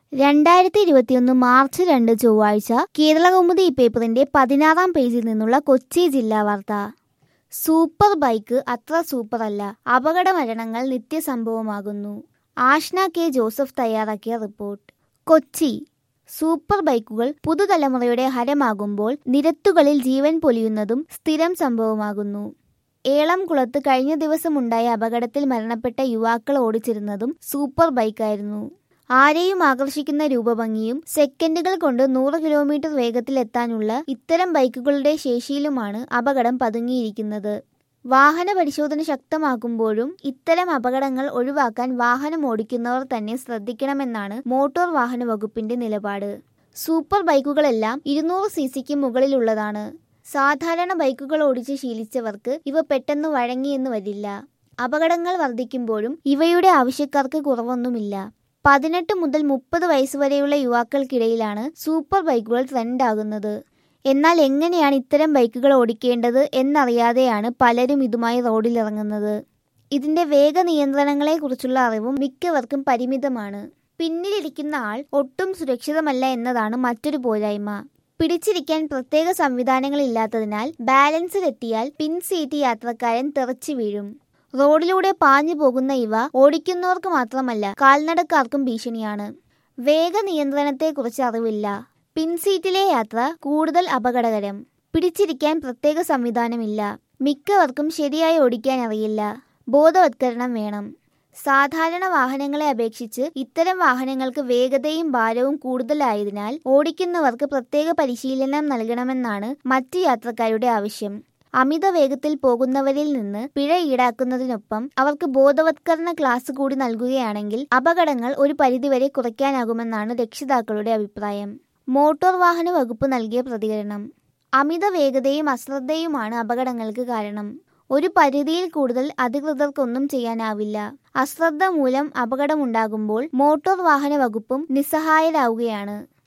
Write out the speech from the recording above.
രണ്ടായിരത്തി ഇരുപത്തിയൊന്ന് മാർച്ച് രണ്ട് ചൊവ്വാഴ്ച കേരളകൗമുദി പേപ്പറിന്റെ പതിനാറാം പേജിൽ നിന്നുള്ള കൊച്ചി ജില്ലാ വാർത്ത സൂപ്പർ ബൈക്ക് അത്ര സൂപ്പറല്ല അപകട മരണങ്ങൾ നിത്യസംഭവമാകുന്നു ആഷ്ന കെ ജോസഫ് തയ്യാറാക്കിയ റിപ്പോർട്ട് കൊച്ചി സൂപ്പർ ബൈക്കുകൾ പുതുതലമുറയുടെ ഹരമാകുമ്പോൾ നിരത്തുകളിൽ ജീവൻ പൊലിയുന്നതും സ്ഥിരം സംഭവമാകുന്നു ഏളംകുളത്ത് കഴിഞ്ഞ ദിവസമുണ്ടായ അപകടത്തിൽ മരണപ്പെട്ട യുവാക്കൾ ഓടിച്ചിരുന്നതും സൂപ്പർ ബൈക്കായിരുന്നു ആരെയും ആകർഷിക്കുന്ന രൂപഭംഗിയും സെക്കൻഡുകൾ കൊണ്ട് നൂറ് കിലോമീറ്റർ വേഗത്തിൽ എത്താനുള്ള ഇത്തരം ബൈക്കുകളുടെ ശേഷിയിലുമാണ് അപകടം പതുങ്ങിയിരിക്കുന്നത് വാഹന പരിശോധന ശക്തമാക്കുമ്പോഴും ഇത്തരം അപകടങ്ങൾ ഒഴിവാക്കാൻ വാഹനം ഓടിക്കുന്നവർ തന്നെ ശ്രദ്ധിക്കണമെന്നാണ് മോട്ടോർ വാഹന വകുപ്പിന്റെ നിലപാട് സൂപ്പർ ബൈക്കുകളെല്ലാം ഇരുന്നൂറ് സി സിക്ക് മുകളിലുള്ളതാണ് സാധാരണ ബൈക്കുകൾ ഓടിച്ച് ശീലിച്ചവർക്ക് ഇവ പെട്ടെന്ന് വഴങ്ങിയെന്ന് വരില്ല അപകടങ്ങൾ വർദ്ധിക്കുമ്പോഴും ഇവയുടെ ആവശ്യക്കാർക്ക് കുറവൊന്നുമില്ല പതിനെട്ട് മുതൽ മുപ്പത് വയസ്സുവരെയുള്ള യുവാക്കൾക്കിടയിലാണ് സൂപ്പർ ബൈക്കുകൾ ട്രെൻഡാകുന്നത് എന്നാൽ എങ്ങനെയാണ് ഇത്തരം ബൈക്കുകൾ ഓടിക്കേണ്ടത് എന്നറിയാതെയാണ് പലരും ഇതുമായി റോഡിലിറങ്ങുന്നത് ഇതിന്റെ വേഗ നിയന്ത്രണങ്ങളെക്കുറിച്ചുള്ള അറിവും മിക്കവർക്കും പരിമിതമാണ് പിന്നിലിരിക്കുന്ന ആൾ ഒട്ടും സുരക്ഷിതമല്ല എന്നതാണ് മറ്റൊരു പോരായ്മ പിടിച്ചിരിക്കാൻ പ്രത്യേക സംവിധാനങ്ങളില്ലാത്തതിനാൽ ബാലൻസിലെത്തിയാൽ പിൻ സീറ്റ് യാത്രക്കാരൻ തെറിച്ചു വീഴും റോഡിലൂടെ പാഞ്ഞു പോകുന്ന ഇവ ഓടിക്കുന്നവർക്ക് മാത്രമല്ല കാൽനടക്കാർക്കും ഭീഷണിയാണ് വേഗ നിയന്ത്രണത്തെക്കുറിച്ച് അറിവില്ല പിൻസീറ്റിലെ യാത്ര കൂടുതൽ അപകടകരം പിടിച്ചിരിക്കാൻ പ്രത്യേക സംവിധാനമില്ല മിക്കവർക്കും ശരിയായി ഓടിക്കാൻ അറിയില്ല ബോധവത്കരണം വേണം സാധാരണ വാഹനങ്ങളെ അപേക്ഷിച്ച് ഇത്തരം വാഹനങ്ങൾക്ക് വേഗതയും ഭാരവും കൂടുതലായതിനാൽ ഓടിക്കുന്നവർക്ക് പ്രത്യേക പരിശീലനം നൽകണമെന്നാണ് മറ്റ് യാത്രക്കാരുടെ ആവശ്യം അമിത വേഗത്തിൽ പോകുന്നവരിൽ നിന്ന് പിഴ ഈടാക്കുന്നതിനൊപ്പം അവർക്ക് ബോധവത്കരണ ക്ലാസ് കൂടി നൽകുകയാണെങ്കിൽ അപകടങ്ങൾ ഒരു പരിധിവരെ കുറയ്ക്കാനാകുമെന്നാണ് രക്ഷിതാക്കളുടെ അഭിപ്രായം മോട്ടോർ വാഹന വകുപ്പ് നൽകിയ പ്രതികരണം അമിത വേഗതയും അശ്രദ്ധയുമാണ് അപകടങ്ങൾക്ക് കാരണം ഒരു പരിധിയിൽ കൂടുതൽ അധികൃതർക്കൊന്നും ചെയ്യാനാവില്ല അശ്രദ്ധ മൂലം അപകടമുണ്ടാകുമ്പോൾ മോട്ടോർ വാഹന വകുപ്പും നിസ്സഹായരാവുകയാണ്